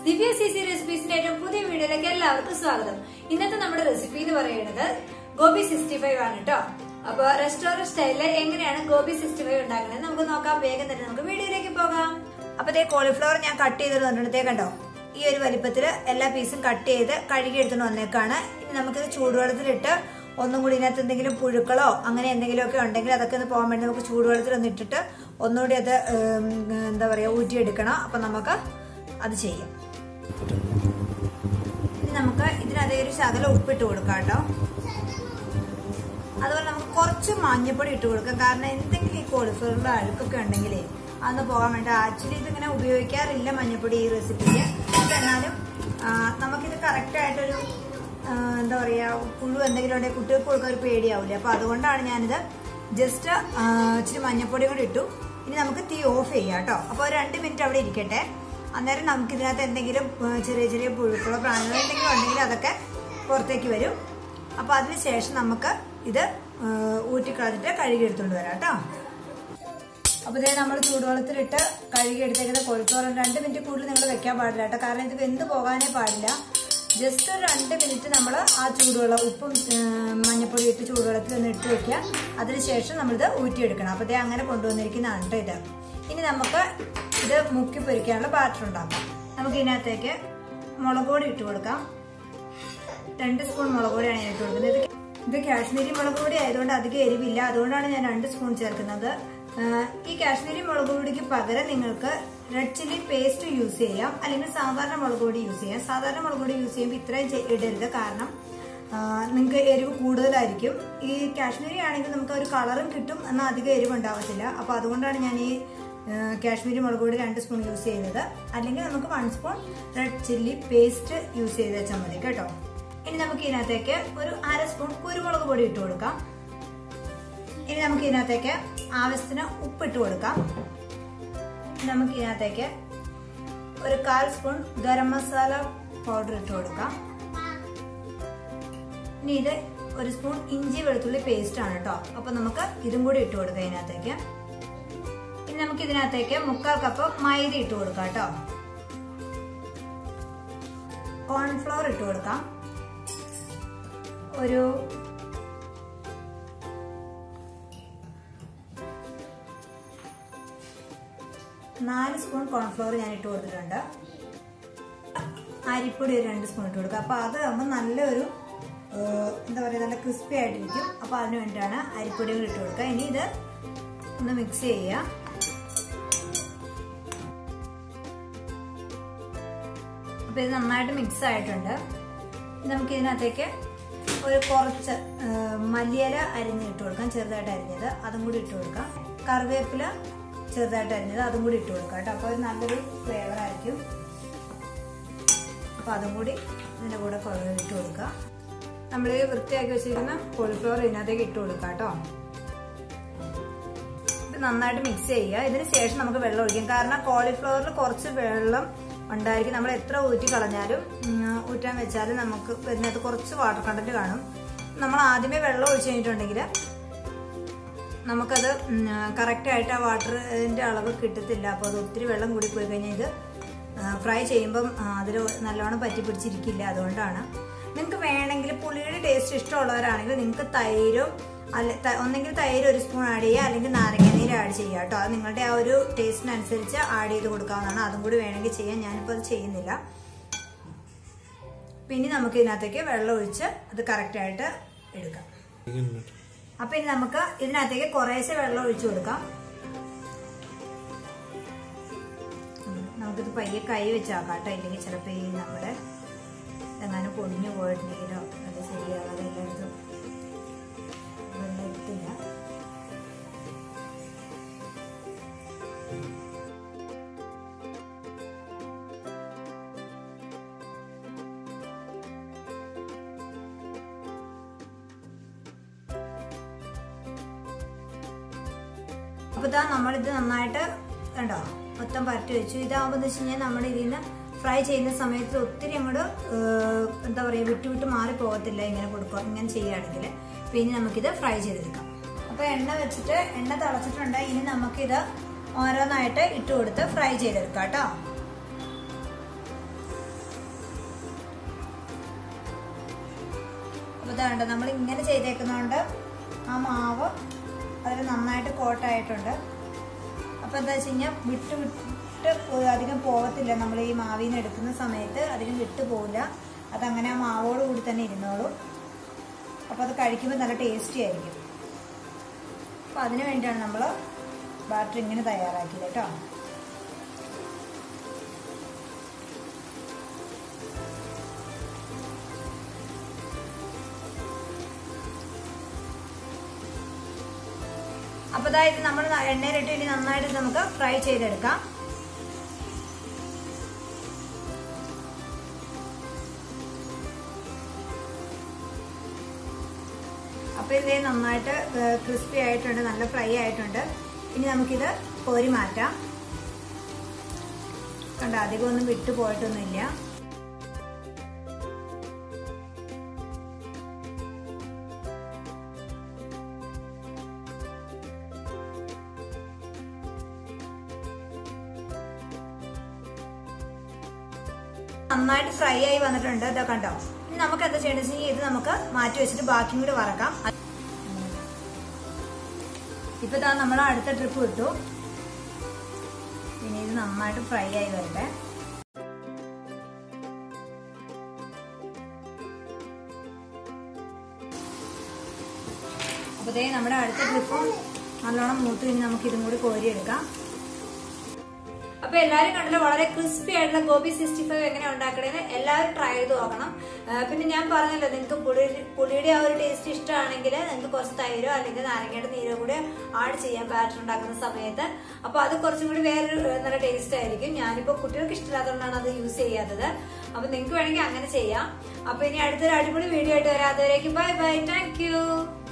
ദിവ്യ C C റെസിപ്പീസിന്റെ ഏറ്റവും പുതിയ വീഡിയോയിലേക്ക് എല്ലാവർക്കും സ്വാഗതം ഇന്നത്തെ നമ്മുടെ റെസിപ്പി എന്ന് പറയുന്നത് ഗോബി സിക്സ്റ്റി ഫൈവ് ആണ് കേട്ടോ അപ്പൊ റെസ്റ്റോറന്റ് സ്റ്റൈലില് എങ്ങനെയാണ് ഗോബി സിക്സ്റ്റി ഫൈവ് ഉണ്ടാക്കുന്നത് നമുക്ക് നോക്കാം വേഗം തന്നെ നമുക്ക് വീഡിയോയിലേക്ക് പോകാം അപ്പൊ ഇതേ കോളിഫ്ലവർ ഞാൻ കട്ട് ചെയ്ത് തന്നിടത്തേ കണ്ടോ ഈ ഒരു വലിപ്പത്തില് എല്ലാ പീസും കട്ട് ചെയ്ത് കഴുകി എടുത്തുകൊണ്ട് വന്നേക്കാണ് ഇനി നമുക്കിത് ചൂടുവെള്ളത്തിലിട്ട് ഒന്നും കൂടി ഇതിനകത്ത് എന്തെങ്കിലും പുഴുക്കളോ അങ്ങനെ എന്തെങ്കിലുമൊക്കെ ഉണ്ടെങ്കിൽ അതൊക്കെ ഒന്ന് പോകാൻ വേണ്ടി നമുക്ക് ചൂടുവെള്ളത്തിൽ ഒന്ന് ഇട്ടിട്ട് ഒന്നുകൂടി അത് ഉം, എന്താ പറയാ ഊറ്റിയെടുക്കണം അപ്പൊ നമുക്ക് അത് ചെയ്യാം ഇനി നമുക്ക് ഇതിനകത്ത് ഒരു ശകലം ഉപ്പിട്ട് കൊടുക്കാം കേട്ടോ അതുപോലെ നമുക്ക് കുറച്ച് മഞ്ഞപ്പൊടി ഇട്ട് കൊടുക്കാം കാരണം എന്തെങ്കിലും ഈ കോളിഫ്ലവറിന്റെ അഴുക്കൊക്കെ ഉണ്ടെങ്കിലേ അന്ന് പോകാൻ വേണ്ടി ആക്ച്വലി ഇതിങ്ങനെ ഉപയോഗിക്കാറില്ല മഞ്ഞപ്പൊടി ഈ റെസിപ്പിക്ക് എന്നാലും ആ, നമുക്കിത് കറക്റ്റ് ആയിട്ടൊരു ആ, എന്താ പറയാ പുഴു എന്തെങ്കിലും ഉണ്ടെങ്കിൽ കുട്ടികൾക്ക് കൊടുക്കാൻ ഒരു പേടിയാവില്ല അപ്പൊ അതുകൊണ്ടാണ് ഞാനിത് ജസ്റ്റ് ഇച്ചിരി മഞ്ഞപ്പൊടി കൂടി ഇട്ടു ഇനി നമുക്ക് തീ ഓഫ് ചെയ്യാം കേട്ടോ അപ്പോൾ ഒരു രണ്ട് മിനിറ്റ് അവിടെ ഇരിക്കട്ടെ അന്നേരം നമുക്ക് ഇതിനകത്ത് എന്തെങ്കിലും ആ, ചെറിയ ചെറിയ പുഴുക്കളോ പ്രാണികളോ എന്തെങ്കിലും ഉണ്ടെങ്കിൽ അതൊക്കെ പുറത്തേക്ക് വരും അപ്പൊ അതിനുശേഷം നമുക്ക് ഇത് ആ, ഊറ്റിക്കളഞ്ഞിട്ട് കഴുകി എടുത്തുകൊണ്ട് വരാം കേട്ടോ അപ്പൊ ഇതേ നമ്മൾ ചൂടുവെള്ളത്തിലിട്ട് കഴുകി എടുത്തേക്കുന്ന കോഴിക്കോറ് രണ്ട് മിനിറ്റ് കൂടുതൽ നിങ്ങൾ വെക്കാൻ പാടില്ല കേട്ടോ കാരണം ഇത് വെന്ത് പോകാനേ പാടില്ല ജസ്റ്റ് ഒരു രണ്ട് മിനിറ്റ് നമ്മൾ ആ ചൂടുവെള്ളം ഉപ്പും ആ, മഞ്ഞപ്പൊടി ഇട്ട് ചൂടുവെള്ളത്തിൽ ഒന്ന് ഇട്ട് വെക്കുക അതിനുശേഷം നമ്മളിത് ഊറ്റിയെടുക്കണം അപ്പൊ ഇതേ അങ്ങനെ കൊണ്ടുവന്നിരിക്കുന്നതാണ് കേട്ടോ ഇത് ഇനി നമുക്ക് ഇത് മുക്കി പൊരിക്കാനുള്ള ബാറ്റർ ഉണ്ടാക്കാം നമുക്ക് ഇതിനകത്തേക്ക് മുളക് പൊടി ഇട്ട് കൊടുക്കാം രണ്ട് സ്പൂൺ മുളക് പൊടിയാണ് ഞാൻ ഇട്ട് കൊടുക്കുന്നത് ഇത് ഇത് കാശ്മീരി മുളക് പൊടി ആയതുകൊണ്ട് അധികം എരിവില്ല അതുകൊണ്ടാണ് ഞാൻ രണ്ട് സ്പൂൺ ചേർക്കുന്നത് ആ, ഈ കാശ്മീരി മുളക് പൊടിക്ക് പകരം നിങ്ങൾക്ക് റെഡ് ചില്ലി പേസ്റ്റ് യൂസ് ചെയ്യാം അല്ലെങ്കിൽ സാധാരണ മുളക് പൊടി യൂസ് ചെയ്യാം സാധാരണ മുളക് പൊടി യൂസ് ചെയ്യുമ്പോൾ ഇത്രയും ചെ- ഇടരുത് കാരണം നിങ്ങൾക്ക് എരിവ് കൂടുതലായിരിക്കും ഈ കാശ്മീരി ആണെങ്കിൽ നമുക്ക് ഒരു കളറും കിട്ടും എന്നാൽ അധികം എരിവ് ഉണ്ടാവത്തില്ല അപ്പോൾ അതുകൊണ്ടാണ് ഞാൻ ഈ ആ, കാശ്മീരി മുളക് പൊടി രണ്ട് സ്പൂൺ യൂസ് ചെയ്യുന്നത് അല്ലെങ്കിൽ നമുക്ക് one spoon red chilli paste use ചെയ്ത് വെച്ചാൽ മതി കേട്ടോ ഇനി നമുക്ക് ഇതിനകത്തേക്ക് ഒരു അര സ്പൂൺ കുരുമുളക് പൊടി ഇട്ട് കൊടുക്കാം ഇനി നമുക്ക് ഇതിനകത്തേക്ക് ആവശ്യത്തിന് ഉപ്പിട്ട് കൊടുക്കാം നമുക്ക് ഇതിനകത്തേക്ക് ഒരു കാൽ സ്പൂൺ ഗരം മസാല പൗഡർ ഇട്ട് കൊടുക്കാം ഇനി ഇത് ഒരു സ്പൂൺ ഇഞ്ചി വെളുത്തുള്ളി പേസ്റ്റ് ആണ് കേട്ടോ അപ്പൊ നമുക്ക് ഇതും കൂടി ഇട്ട് കൊടുക്കാം ഇതിനകത്തേക്ക് ഇനി നമുക്ക് ഇതിനകത്തേക്ക് മുക്കാൽ കപ്പ് മൈദ ഇട്ട് കൊടുക്കാം കേട്ടോ കോൺഫ്ലവർ ഇട്ട് കൊടുക്കാം ഒരു നാല് സ്പൂൺ കോൺഫ്ലവർ ഞാൻ ഇട്ട് കൊടുത്തിട്ടുണ്ട് അരിപ്പൊടി ഒരു രണ്ട് സ്പൂൺ ഇട്ട് കൊടുക്കുക അപ്പൊ അത് ആകുമ്പോൾ നല്ലൊരു ഏഹ്, എന്താ പറയുക നല്ല ക്രിസ്പി ആയിട്ടിരിക്കും അപ്പൊ അതിന് വേണ്ടിയിട്ടാണ് അരിപ്പൊടി കൂടി ഇട്ട് കൊടുക്കുക ഇനി ഇത് ഒന്ന് മിക്സ് ചെയ്യുക അപ്പൊ ഇത് നന്നായിട്ട് മിക്സ് ആയിട്ടുണ്ട് ഇനി നമുക്ക് ഇതിനകത്തേക്ക് ഒരു കുറച്ച് ആ, മല്ലിയില അരിഞ്ഞ് ഇട്ട് കൊടുക്കാം ചെറുതായിട്ട് അരിഞ്ഞത് അതും കൂടി ഇട്ട് കൊടുക്കാം കറിവേപ്പില ചെറുതായിട്ട് അരിഞ്ഞത് അതും കൂടി ഇട്ട് കൊടുക്കാം കേട്ടോ അപ്പോൾ ഒരു നല്ലൊരു ഫ്ലേവർ ആയിരിക്കും അപ്പോൾ അതും കൂടി ഇതിൻ്റെ കൂടെ കൊ- ഇട്ട് കൊടുക്കുക നമ്മൾ ഈ വൃത്തിയാക്കി വെച്ചിരിക്കുന്ന കോളിഫ്ലവർ ഇതിനകത്തേക്ക് ഇട്ട് കൊടുക്കാം കേട്ടോ ഇത് നന്നായിട്ട് മിക്സ് ചെയ്യുക ഇതിന് ശേഷം നമുക്ക് വെള്ളം ഒഴിക്കാം കാരണം കോളിഫ്ലവറിൽ കുറച്ച് വെള്ളം ഉണ്ടായിരിക്കും നമ്മൾ എത്ര ഊറ്റി കളഞ്ഞാലും ഉം, ഊറ്റാൻ വെച്ചാലും നമുക്ക് ഇതിനകത്ത് കുറച്ച് വാട്ടർ കണ്ടന്റ് കാണും നമ്മൾ ആദ്യമേ വെള്ളം ഒഴിച്ച് കഴിഞ്ഞിട്ടുണ്ടെങ്കിൽ നമുക്കത് കറക്റ്റ് ആയിട്ട് ആ വാട്ടറിന്റെ അളവ് കിട്ടത്തില്ല അപ്പോൾ അത് ഒത്തിരി വെള്ളം കൂടി പോയി കഴിഞ്ഞാൽ ഇത് ഫ്രൈ ചെയ്യുമ്പം അതിൽ നല്ലോണം പറ്റി പിടിച്ചിരിക്കില്ല അതുകൊണ്ടാണ് നിങ്ങൾക്ക് വേണമെങ്കിൽ പുളിയുടെ ടേസ്റ്റ് ഇഷ്ടമുള്ളവരാണെങ്കിൽ നിങ്ങൾക്ക് തൈരും അല്ല ത- ഒന്നെങ്കിൽ തൈര് ഒരു സ്പൂൺ ആഡ് ചെയ്യുക അല്ലെങ്കിൽ നാരങ്ങാനീര് ആഡ് ചെയ്യുക കേട്ടോ അത് നിങ്ങളുടെ ആ ഒരു ടേസ്റ്റിനനുസരിച്ച് ആഡ് ചെയ്ത് കൊടുക്കാവുന്നതാണ് അതും കൂടി വേണമെങ്കിൽ ചെയ്യാം ഞാനിപ്പോൾ അത് ചെയ്യുന്നില്ല പിന്നെ നമുക്ക് ഇതിനകത്തേക്ക് വെള്ളം ഒഴിച്ച് അത് കറക്റ്റായിട്ട് എടുക്കാം അപ്പൊ ഇനി നമുക്ക് ഇതിനകത്തേക്ക് കുറേശ്ശെ വെള്ളം ഒഴിച്ചു കൊടുക്കാം ഉം, നമുക്കിത് പയ്യെ കൈ വെച്ചാക്കാം കേട്ടോ ഇല്ലെങ്കിൽ ചിലപ്പോൾ ഈ നമ്മുടെ എങ്ങാനും പൊടിഞ്ഞു പോയിട്ടുണ്ടെങ്കിലോ അത് ശരിയാകാതെ എല്ലായിടത്തും വെള്ളം എത്തില്ല അപ്പൊ ഇതാ നമ്മളിത് നന്നായിട്ട് കണ്ടോ മൊത്തം പരട്ടി വെച്ചു ഇതാകുമ്പോൾ എന്ന് വെച്ച് കഴിഞ്ഞാൽ നമ്മുടെ ഇതിൽ നിന്ന് ഫ്രൈ ചെയ്യുന്ന സമയത്ത് ഒത്തിരി അങ്ങോട്ട് എന്താ പറയുക വിട്ടു വിട്ട് മാറി പോകത്തില്ല ഇങ്ങനെ കൊടുക്കുക ഇങ്ങനെ ചെയ്യുകയാണെങ്കിൽ പിന്നെ നമുക്കിത് ഫ്രൈ ചെയ്തെടുക്കാം അപ്പൊ എണ്ണ വെച്ചിട്ട് എണ്ണ തിളച്ചിട്ടുണ്ട് ഇനി നമുക്കിത് ഓരോന്നായിട്ട് ഇട്ട് കൊടുത്ത് ഫ്രൈ ചെയ്തെടുക്കാം കേട്ടോ ഇതാണ്ട് നമ്മൾ ഇങ്ങനെ ചെയ്തേക്കുന്നതുകൊണ്ട് ആ മാവ് അതിൽ നന്നായിട്ട് കോട്ടായിട്ടുണ്ട് അപ്പോൾ എന്താ വെച്ച് കഴിഞ്ഞാൽ വിട്ട് വിട്ട് പോ- അധികം പോകത്തില്ല നമ്മൾ ഈ മാവിൽ നിന്ന് എടുക്കുന്ന സമയത്ത് അധികം വിട്ട് പോവില്ല അതങ്ങനെ ആ മാവോട് കൂടി തന്നെ ഇരുന്നോളും അപ്പോൾ അത് കഴിക്കുമ്പോൾ നല്ല ടേസ്റ്റി ആയിരിക്കും അപ്പോൾ അതിന് വേണ്ടിയാണ് നമ്മൾ ബാറ്റർ ഇങ്ങനെ തയ്യാറാക്കിയത് കേട്ടോ അപ്പോൾ ഇതായത് നമ്മൾ എണ്ണയിലിട്ട് ഇനി നന്നായിട്ട് നമുക്ക് ഫ്രൈ ചെയ്തെടുക്കാം അപ്പോൾ ഇത് നന്നായിട്ട് ക്രിസ്പി ആയിട്ടുണ്ട് നല്ല ഫ്രൈ ആയിട്ടുണ്ട് ഇനി നമുക്കിത് കോരി മാറ്റാം കണ്ട അധികം ഒന്നും വിട്ടു പോയിട്ടൊന്നുമില്ല നന്നായിട്ട് ഫ്രൈ ആയി വന്നിട്ടുണ്ട് ഇതാ കണ്ടോ ഇനി നമുക്ക് എന്താ ചെയ്യേണ്ടത് വെച്ച് കഴിഞ്ഞാൽ ഇത് നമുക്ക് മാറ്റി വെച്ചിട്ട് ബാക്കിയും കൂടി വറക്കാം ഇപ്പൊ ഇതാ നമ്മൾ അടുത്ത ട്രിപ്പ് കിട്ടു ഇനി ഇത് നന്നായിട്ട് ഫ്രൈ ആയി വരട്ടെ അപ്പൊ ദേ നമ്മുടെ അടുത്ത ട്രിപ്പും നല്ലോണം മൂത്ത് കഴിഞ്ഞ് നമുക്ക് ഇതും കൂടി കോരിയെടുക്കാം അപ്പൊ എല്ലാവരും കണ്ടല്ലോ വളരെ ക്രിസ്പി ആയിട്ടുള്ള ഗോപി സിക്സ്റ്റി ഫൈവ് എങ്ങനെ ഉണ്ടാക്കണേന്ന് എല്ലാവരും ട്രൈ ചെയ്ത് നോക്കണം ആ, പിന്നെ ഞാൻ പറഞ്ഞല്ലോ നിങ്ങൾക്ക് പുളി പുളിയുടെ ആ ഒരു ടേസ്റ്റ് ഇഷ്ടമാണെങ്കിൽ നിങ്ങൾക്ക് കുറച്ച് തൈരോ അല്ലെങ്കിൽ നാരങ്ങയുടെ നീരോ കൂടെ ആഡ് ചെയ്യാം ബാറ്റർ ഉണ്ടാക്കുന്ന സമയത്ത് അപ്പൊ അത് കുറച്ചും കൂടി വേറൊരു ഏ, നല്ല ടേസ്റ്റ് ആയിരിക്കും ഞാനിപ്പോ കുട്ടികൾക്ക് ഇഷ്ടമില്ലാത്തതുകൊണ്ടാണ് അത് യൂസ് ചെയ്യാത്തത് അപ്പൊ നിങ്ങൾക്ക് വേണമെങ്കിൽ അങ്ങനെ ചെയ്യാം അപ്പൊ ഇനി അടുത്തൊരു അടിപൊളി വീഡിയോ ആയിട്ട് വരാം അതുവരേക്കും ബൈ ബൈ താങ്ക് യു